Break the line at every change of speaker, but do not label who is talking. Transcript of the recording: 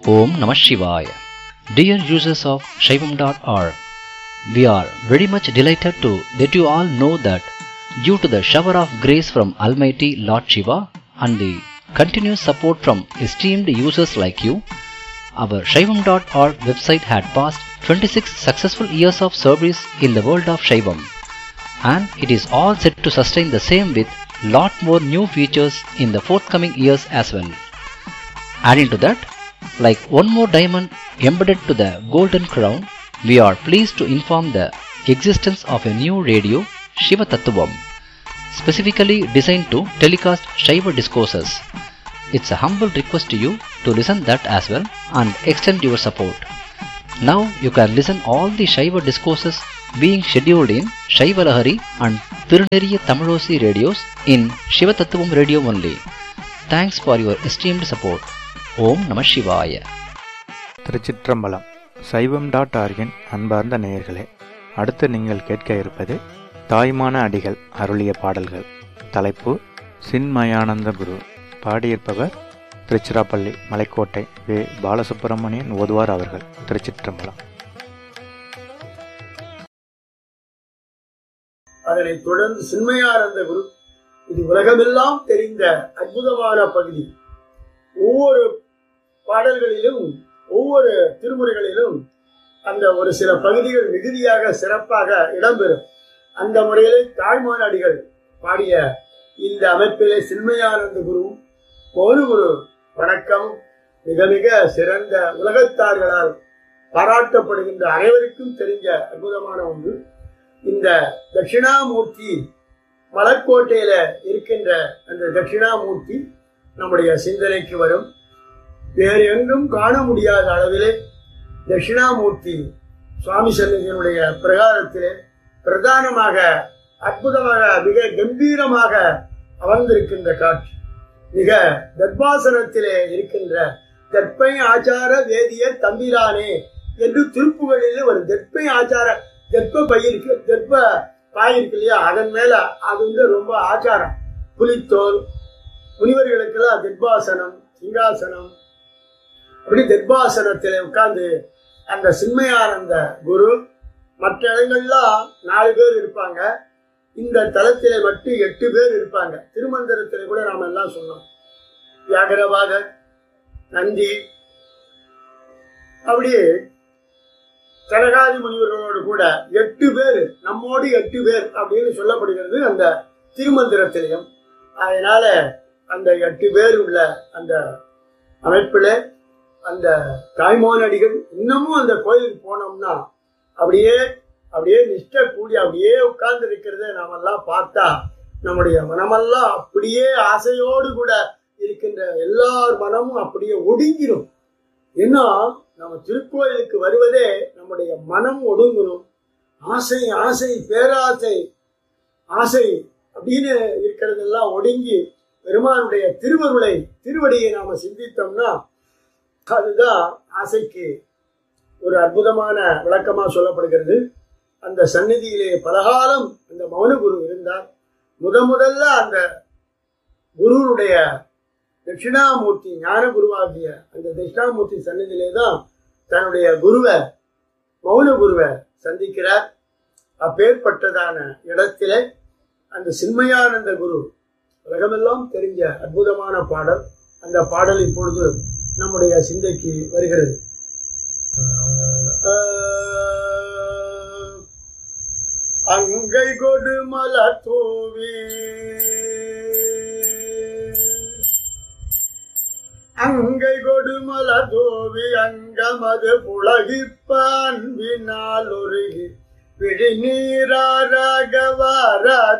Om Namah Shivaya. Dear users of Shaivam.org, we are very much delighted to let you all know that due to the shower of grace from Almighty Lord Shiva and the continuous support from esteemed users like you, our Shaivam.org website had passed 26 successful years of service in the world of Shaivam and it is all set to sustain the same with lot more new features in the forthcoming years as well. Adding to that, like one more diamond embedded to the golden crown, we are pleased to inform the existence of a new radio, Shiva Tattvam, specifically designed to telecast Shiva discourses. It's a humble request to you to listen that as well and extend your support. Now you can listen all the Shiva discourses being scheduled in Shiva Lahari and Tiruneriya Tamilosi radios in Shiva Tattvam radio only. Thanks for your esteemed support. ஓம் நம சிவாய
திருச்சிற்றம்பலம் சைவம் dot ஆர்கின் அன்பார்ந்த நேயர்களே அடுத்து நீங்கள் கேட்க இருப்பது தாய்மான அடிகள் அருளிய பாடல்கள் தலைப்பு சின்மயானந்த குரு பாடியிருப்பவர் திருச்சிராப்பள்ளி மலைக்கோட்டை வே பாலசுப்பிரமணியன் ஓதுவார் அவர்கள் திருச்சிற்றம்பலம்
அதனைத் தொடர்ந்து சின்மயானந்த குரு இது உலகமெல்லாம் தெரிந்த அற்புதமான பகுதி ஒவ்வொரு பாடல்களிலும் ஒவ்வொரு திருமுறைகளிலும் அந்த ஒரு சில பகுதிகள் மிகுதியாக சிறப்பாக இடம்பெறும் அந்த முறையிலே தாய்மானடிகள் பாடிய இந்த அமைப்பிலே சின்மயானந்த குரு ஒரு குரு வணக்கம் மிக மிக சிறந்த உலகத்தார்களால் பாராட்டப்படுகின்ற அனைவருக்கும் தெரிஞ்ச அற்புதமான ஒன்று இந்த தட்சிணாமூர்த்தி மலக்கோட்டையில இருக்கின்ற அந்த தட்சிணாமூர்த்தி நம்முடைய சிந்தனைக்கு வரும் வேறு எங்கும் காண முடியாத அளவிலே தட்சிணாமூர்த்தி சுவாமி சன்னதியினுடைய பிரகாரத்திலே பிரதானமாக அற்புதமாக மிக கம்பீரமாக அமர்ந்திருக்கின்ற காட்சி மிக தர்பாசனத்திலே இருக்கின்ற தற்பை ஆச்சார வேதியர் தம்பிரானே என்று திருப்புகளில் ஒரு தெற்பை ஆச்சார தெற்ப பயிருக்கு தெற்ப காய் இருக்கு இல்லையா அதன் மேல அது வந்து ரொம்ப ஆச்சாரம் புலித்தோல் முனிவர்களுக்கெல்லாம் தெற்பாசனம் சிங்காசனம் அப்படி தெற்பாசனத்தில் உட்கார்ந்து அந்த சின்மயானந்த குரு மற்ற இடங்கள்லாம் நாலு பேர் இருப்பாங்க இந்த தலத்திலே மட்டும் எட்டு பேர் இருப்பாங்க திருமந்திரத்திலே கூட நாம எல்லாம் சொன்னோம் வியாகரவாதர் நந்தி அப்படியே கனகாதி முனிவர்களோடு கூட எட்டு பேர் நம்மோடு எட்டு பேர் அப்படின்னு சொல்லப்படுகிறது அந்த திருமந்திரத்திலையும் அதனால அந்த எட்டு பேர் உள்ள அந்த அமைப்பில் அந்த தாய்மோனடிகள் இன்னமும் அந்த கோயிலுக்கு போனோம்னா அப்படியே அப்படியே நிஷ்ட கூடி அப்படியே உட்கார்ந்து இருக்கிறத நாமெல்லாம் பார்த்தா நம்முடைய மனமெல்லாம் அப்படியே ஆசையோடு கூட இருக்கின்ற எல்லார் மனமும் அப்படியே ஒடுங்கிடும் ஏன்னா நம்ம திருக்கோயிலுக்கு வருவதே நம்முடைய மனம் ஒடுங்கணும் ஆசை ஆசை பேராசை ஆசை அப்படின்னு இருக்கிறதெல்லாம் ஒடுங்கி பெருமானுடைய திருவருளை திருவடியை நாம சிந்தித்தோம்னா அதுதான் ஆசைக்கு ஒரு அற்புதமான விளக்கமா சொல்லப்படுகிறது அந்த சந்நிதியிலே பலகாலம் அந்த மௌன குரு இருந்தார் முத முதல்ல அந்த குருவுடைய தட்சிணாமூர்த்தி ஞான குருவாகிய அந்த தட்சிணாமூர்த்தி சந்நிதியிலே தான் தன்னுடைய குருவை மௌன குருவை சந்திக்கிறார் அப்பேற்பட்டதான இடத்திலே அந்த சின்மயானந்த குரு உலகமெல்லாம் தெரிஞ்ச அற்புதமான பாடல் அந்த பாடல் இப்பொழுது நம்முடைய சிந்தைக்கு வருகிறது அங்கை கொடு மலர் தூவி அங்கை கொடு மலர் தூவி அங்கமது புலகிப்பான் வினால் ஒருகி விழி நீராக வாராத